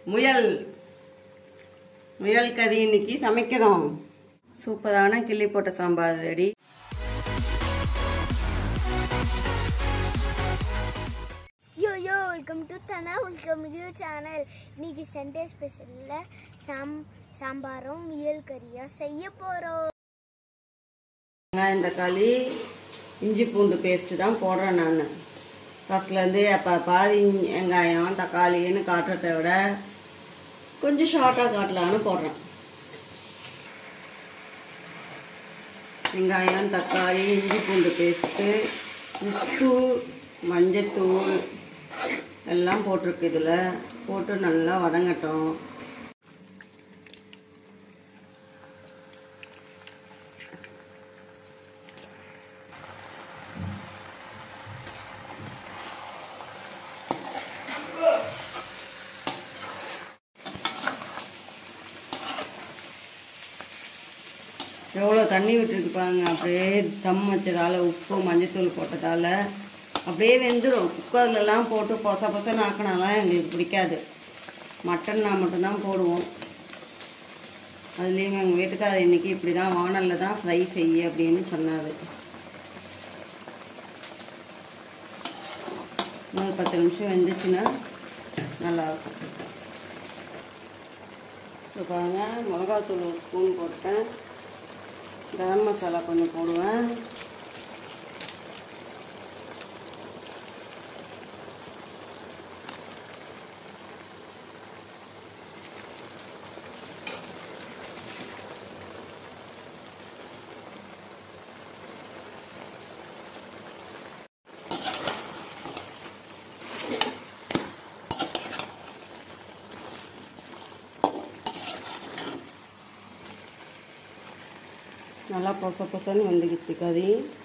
முயல் முயல் கறி இன்னைக்கு சமைக்கிறோம் சூப்பரான கிள்ளி போட்ட sambar ready yo yo welcome to Dhana welcome you channel இன்னைக்கு சண்டே ஸ்பெஷலில் சாம் சாம்பாரும் மியல் கறியும் செய்ய போகிறோம் வெங்காயம் தக்காளி இஞ்சி பூண்டு பேஸ்ட்டு தான் போடுறேன் நான் ஃபஸ்ட்லேருந்து அப்போ பாதி வெங்காயம் தக்காளின்னு காட்டுறத விட கொஞ்சம் ஷார்ட்டாக காட்டலான்னு போடுறேன் வெங்காயம் தக்காளி இஞ்சி பூண்டு பேஸ்ட்டு உப்பு மஞ்சத்தூள் எல்லாம் போட்டிருக்கு இதில் போட்டு நல்லா வதங்கட்டும் எவ்வளோ தண்ணி விட்டுருக்கு பாருங்க அப்படியே தம் வச்சதால உப்பு மஞ்சத்தூள் போட்டதால அப்படியே வெந்துடும் குக்கர்லலாம் போட்டு பொச பொசன்னு ஆக்கினாலாம் எங்களுக்கு பிடிக்காது மட்டன்னா மட்டும்தான் போடுவோம் அதுலேயும் எங்கள் வீட்டுக்காரர் இன்னைக்கு இப்படி தான் வானலில் தான் ஃப்ரை செய்ய அப்படின்னு சொன்னார் இன்னொரு பத்து நிமிஷம் வெந்துச்சுன்னா நல்லாயிருக்கும் இப்போ பாருங்க மிளகாத்தூள் ஒரு ஸ்பூன் போட்டேன் கரம் மசாலா கொஞ்சம் போடுவேன் நல்லா பொச பொசன்னு வந்துக்கிச்சு கறி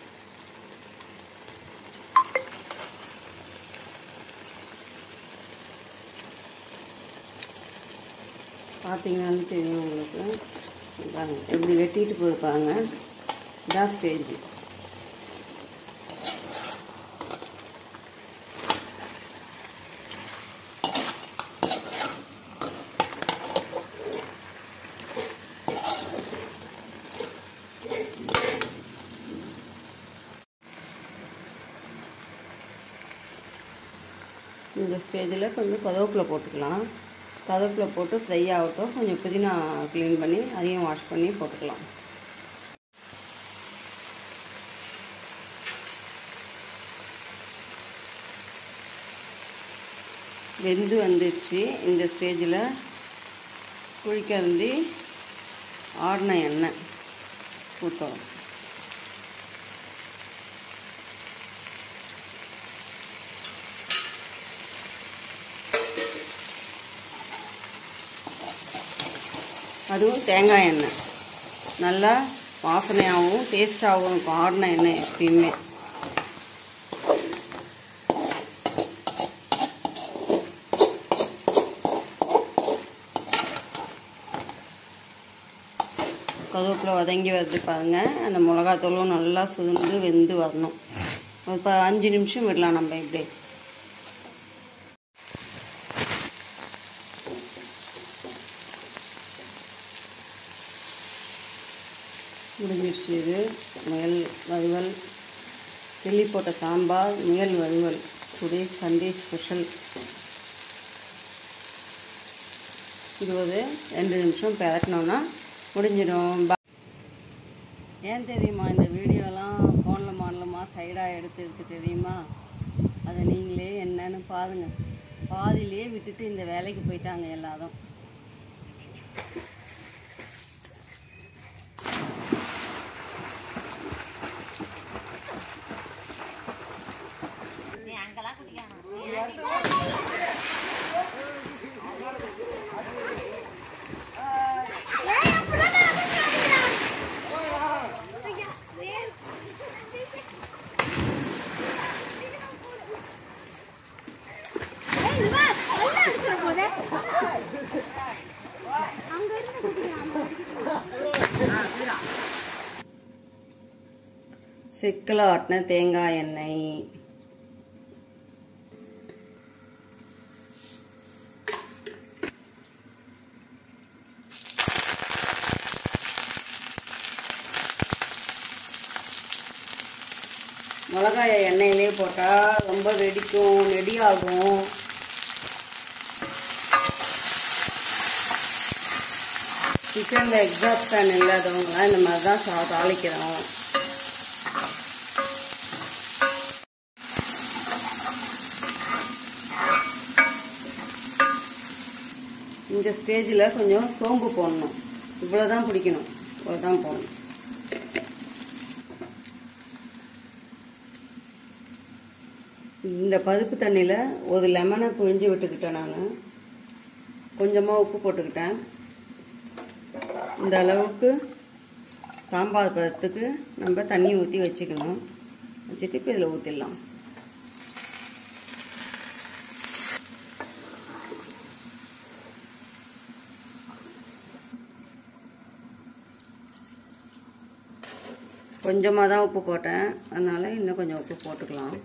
பார்த்தீங்கன்னாலும் தெரியும் உங்களுக்கு பாருங்க எப்படி வெட்டிட்டு போயிருப்பாங்க இதான் ஸ்டேஜ் இந்த ஸ்டேஜில் கொஞ்சம் கதவுக்குள்ள போட்டுக்கலாம் கதவுக்குள்ள போட்டு ஃப்ரை ஆகட்டும் கொஞ்சம் புதினா க்ளீன் பண்ணி அதையும் வாஷ் பண்ணி போட்டுக்கலாம் வெந்து வந்துடுச்சு இந்த ஸ்டேஜில் குழிக்கரண்டி ஆடின எண்ணெய் ஊற்றணும் அதுவும் தேங்காய் எண்ணெய் நல்லா வாசனையாகவும் டேஸ்ட்டாகவும் இருக்கும் ஆடின எண்ணெய் எப்பயுமே கருவேப்பிலை வதங்கி வருது பாருங்க அந்த மிளகாத்தூளும் நல்லா சுருண்டு வெந்து வரணும் இப்போ அஞ்சு நிமிஷம் விடலாம் நம்ம இப்படி முடிஞ்சிடுச்சு இது முயல் வறுவல் கிள்ளி போட்ட சாம்பார் முயல் வறுவல் டுடே சண்டே ஸ்பெஷல் இருபது ரெண்டு நிமிஷம் பெரட்டினோன்னா முடிஞ்சிடும் பா- ஏன் தெரியுமா இந்த வீடியோலாம் ஃபோனில் மாடலமாக சைடாக எடுத்து இருக்கு தெரியுமா அதை நீங்களே என்னன்னு பாருங்கள் பாதியிலேயே விட்டுட்டு இந்த வேலைக்கு போயிட்டாங்க எல்லாரும் செக்கில் ஆட்டின தேங்காய் எண்ணெய் மிளகாயை எண்ணெயிலே போட்டால் ரொம்ப வெடிக்கும் நெடியாகும் கிச்சனில் எக்ஸாஸ்ட் ஃபேன் இல்லாதவங்களாம் இந்த மாதிரி தான் சா தாளிக்கிறோம் இந்த ஸ்டேஜில் கொஞ்சம் சோம்பு போடணும் இவ்வளோ தான் பிடிக்கணும் இவ்வளோ தான் போடணும் இந்த பருப்பு தண்ணியில் ஒரு லெமனை புழிஞ்சு விட்டுக்கிட்டேன் நான் கொஞ்சமாக உப்பு போட்டுக்கிட்டேன் இந்த அளவுக்கு சாம்பார் பதத்துக்கு நம்ம தண்ணி ஊற்றி வச்சுக்கணும் வச்சுட்டு இப்போ இதில் ஊற்றிடலாம் கொஞ்சமாக தான் உப்பு போட்டேன் அதனால் இன்னும் கொஞ்சம் உப்பு போட்டுக்கலாம்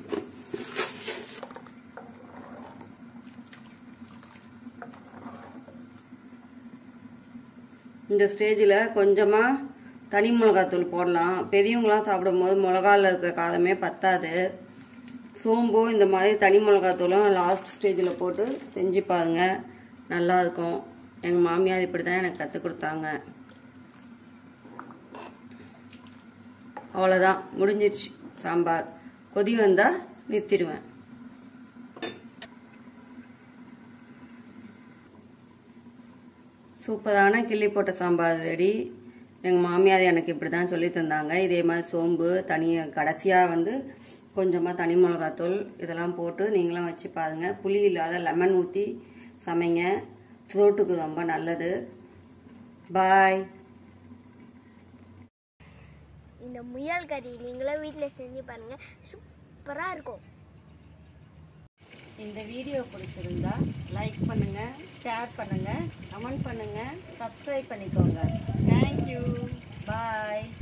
இந்த ஸ்டேஜில் கொஞ்சமாக தனி மிளகாத்தூள் போடலாம் பெரியவங்களாம் சாப்பிடும்போது மிளகாவில் இருக்கிற காரமே பத்தாது சோம்பும் இந்த மாதிரி தனி மிளகாத்தூளும் லாஸ்ட் ஸ்டேஜில் போட்டு செஞ்சு பாருங்க நல்லா இருக்கும் எங்கள் மாமியார் இப்படி தான் எனக்கு கற்றுக் கொடுத்தாங்க அவ்வளோதான் முடிஞ்சிருச்சு சாம்பார் கொதி வந்தால் நிறுத்திடுவேன் சூப்பரான கிள்ளி போட்ட சாம்பார் ரெடி எங்கள் மாமியார் எனக்கு இப்படி தான் சொல்லி தந்தாங்க இதே மாதிரி சோம்பு தனியாக கடைசியாக வந்து கொஞ்சமாக தனி மிளகாத்தூள் இதெல்லாம் போட்டு நீங்களும் வச்சு பாருங்கள் புளி இல்லாத லெமன் ஊற்றி சமைங்க த்ரோட்டுக்கு ரொம்ப நல்லது பாய் இந்த முயல் கறி நீங்களும் வீட்டில் செஞ்சு பாருங்க சூப்பராக இருக்கும் இந்த வீடியோ பிடிச்சிருந்தா லைக் பண்ணுங்க ஷேர் பண்ணுங்க கமெண்ட் பண்ணுங்க சப்ஸ்கிரைப் பண்ணிக்கோங்க தேங்க்யூ பாய்